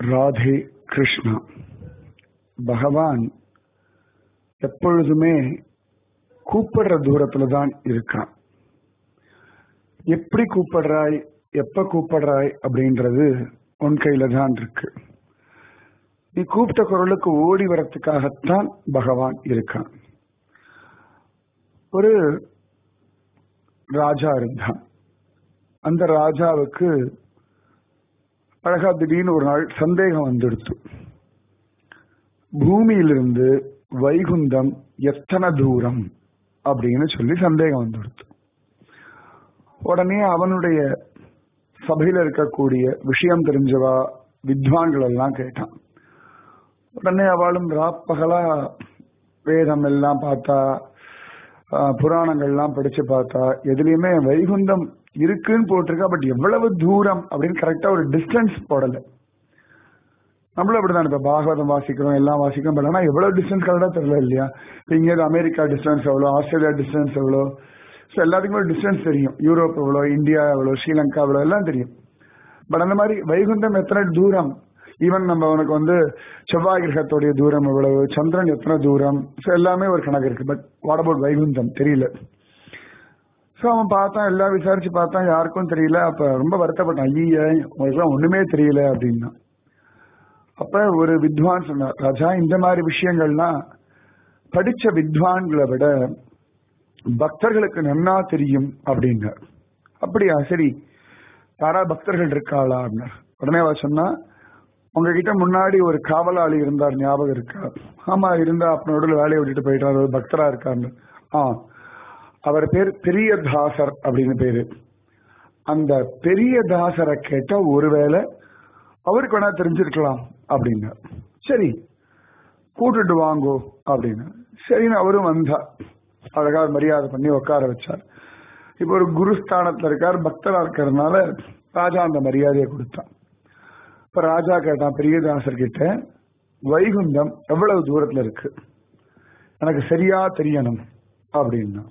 ராதே கிருஷ்ணா பகவான் எப்பொழுதுமே கூப்பிடுற தூரத்துல தான் இருக்கான் எப்படி கூப்பிடுறாய் எப்ப கூப்பிடுறாய் அப்படின்றது உன் கையில தான் இருக்கு நீ கூப்பிட்ட குரலுக்கு ஓடி வரத்துக்காகத்தான் பகவான் இருக்கான் ஒரு ராஜா இருந்தான் அந்த ராஜாவுக்கு அழகா திடீர்னு ஒரு நாள் சந்தேகம் வந்துடுத்து பூமியிலிருந்து வைகுந்தம் எத்தனை தூரம் அப்படின்னு சொல்லி சந்தேகம் வந்துடுத்து உடனே அவனுடைய சபையில இருக்கக்கூடிய விஷயம் தெரிஞ்சவா வித்வான்கள் எல்லாம் கேட்டான் உடனே அவளும் ராப்பகலா வேதம் எல்லாம் பார்த்தா புராணங்கள்லாம் படிச்சு பார்த்தா எதுலயுமே வைகுந்தம் இருக்குன்னு போட்டிருக்கா பட் எவ்வளவு தூரம் அப்படின்னு கரெக்டா ஒரு டிஸ்டன்ஸ் போடல நம்மளும் அப்படிதான் இப்ப பாகவதம் வாசிக்கிறோம் எல்லாம் வாசிக்கிறோம் பட் ஆனா எவ்வளவு டிஸ்டன்ஸ் கரெக்டா தெரியல இல்லையா இப்ப இங்க அமெரிக்கா டிஸ்டன்ஸ் எவ்வளோ ஆஸ்திரேலியா டிஸ்டன்ஸ் எவ்வளோ ஸோ எல்லாத்துக்குமே டிஸ்டன்ஸ் தெரியும் யூரோப் எவ்வளோ இந்தியா எவ்வளோ ஸ்ரீலங்கா எவ்வளோ எல்லாம் தெரியும் பட் அந்த மாதிரி வைகுண்டம் எத்தனை தூரம் ஈவன் நம்ம உனக்கு வந்து செவ்வாய் கிரகத்துடைய தூரம் எவ்வளவு சந்திரன் எத்தனை தூரம் ஸோ எல்லாமே ஒரு கணக்கு இருக்கு பட் வாட் அபவுட் வைகுந்தம் தெரியல ஸோ அவன் பார்த்தான் எல்லாம் விசாரிச்சு பார்த்தான் யாருக்கும் தெரியல அப்ப ரொம்ப வருத்தப்பட்டான் ஐய உங்களுக்குலாம் ஒண்ணுமே தெரியல அப்படின்னா அப்ப ஒரு வித்வான் சொன்னார் ராஜா இந்த மாதிரி விஷயங்கள்லாம் படிச்ச வித்வான்களை விட பக்தர்களுக்கு நன்னா தெரியும் அப்படின்னார் அப்படியா சரி யாரா பக்தர்கள் இருக்காளா அப்படின்னார் உடனே அவ சொன்னா உங்ககிட்ட முன்னாடி ஒரு காவலாளி இருந்தார் ஞாபகம் இருக்கா ஆமா இருந்தா அப்பனோட வேலையை விட்டுட்டு போயிட்டார் ஒரு பக்தரா இருக்காருன்னு ஆ அவர் பேர் பெரிய தாசர் அப்படின்னு பேரு அந்த பெரிய தாசரை கேட்டா ஒருவேளை அவருக்கு வேணா தெரிஞ்சிருக்கலாம் அப்படின்னா சரி கூட்டுட்டு வாங்கோ அப்படின்னு சரின்னு அவரும் வந்தா அழகா மரியாதை பண்ணி உட்கார வச்சார் இப்போ ஒரு குருஸ்தானத்துல இருக்கார் பக்தரா இருக்கிறதுனால ராஜா அந்த மரியாதையை கொடுத்தான் இப்ப ராஜா கேட்டான் பெரியதாசர் கிட்ட வைகுந்தம் எவ்வளவு தூரத்துல இருக்கு எனக்கு சரியா தெரியணும் அப்படின்னா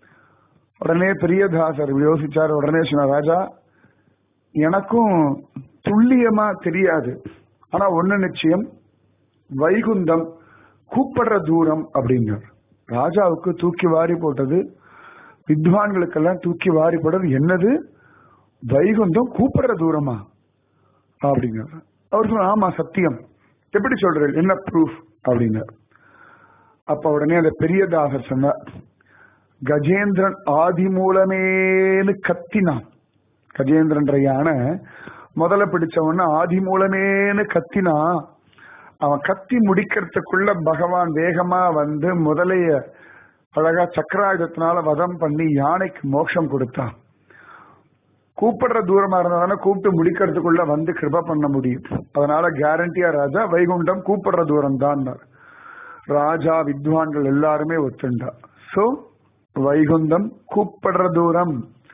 உடனே பெரியதாசர் யோசிச்சார் உடனே சொன்னார் ராஜா எனக்கும் துல்லியமா தெரியாது ஆனா ஒண்ணு நிச்சயம் வைகுந்தம் கூப்பிடுற தூரம் அப்படின்னார் ராஜாவுக்கு தூக்கி வாரி போட்டது வித்வான்களுக்கெல்லாம் தூக்கி வாரி போட்டது என்னது வைகுந்தம் கூப்பிடுற தூரமா அப்படிங்கிறார் அவர் சொன்ன ஆமா சத்தியம் எப்படி சொல்றேன் என்ன ப்ரூஃப் அப்படின்னார் அப்ப உடனே அந்த பெரியதாசர் சொன்னார் கஜேந்திரன் ஆதி மூலமேனு கத்தினான் கஜேந்திரன்ற யானை முதல்ல பிடிச்சவன ஆதி மூலமேனு கத்தினா அவன் கத்தி முடிக்கிறதுக்குள்ள பகவான் வேகமா வந்து முதலைய அழகா சக்கராயுதத்தினால வதம் பண்ணி யானைக்கு மோட்சம் கொடுத்தான் கூப்பிடுற தூரமா இருந்தாதானே கூப்பிட்டு முடிக்கிறதுக்குள்ள வந்து கிருப பண்ண முடியும் அதனால கேரண்டியா ராஜா வைகுண்டம் கூப்பிடுற தூரம் தான் ராஜா வித்வான்கள் எல்லாருமே ஒத்துண்டா சோ வைகுந்தம் கூப்பிடுற தூரம்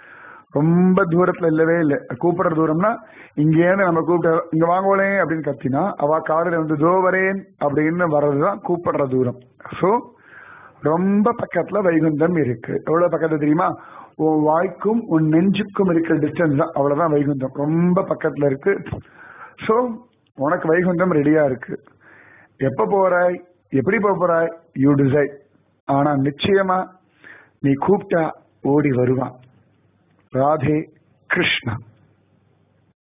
ரொம்ப தூரத்துல இல்லவே இல்லை கூப்பிடுற தூரம்னா இங்கேருந்து நம்ம கூப்பிட்ட இங்க வாங்குவோலே அப்படின்னு கத்தினா அவ காடுல வந்து தோ வரேன் அப்படின்னு வர்றதுதான் கூப்பிடுற தூரம் சோ ரொம்ப பக்கத்துல வைகுந்தம் இருக்கு எவ்வளவு பக்கத்துல தெரியுமா உன் வாய்க்கும் உன் நெஞ்சுக்கும் இருக்கிற டிஸ்டன்ஸ் தான் அவ்வளவுதான் வைகுந்தம் ரொம்ப பக்கத்துல இருக்கு சோ உனக்கு வைகுந்தம் ரெடியா இருக்கு எப்ப போறாய் எப்படி போக போறாய் யூ டிசைட் ஆனா நிச்சயமா நீ கூப்பிட்டா ஓடி வருவான் ராதே கிருஷ்ணா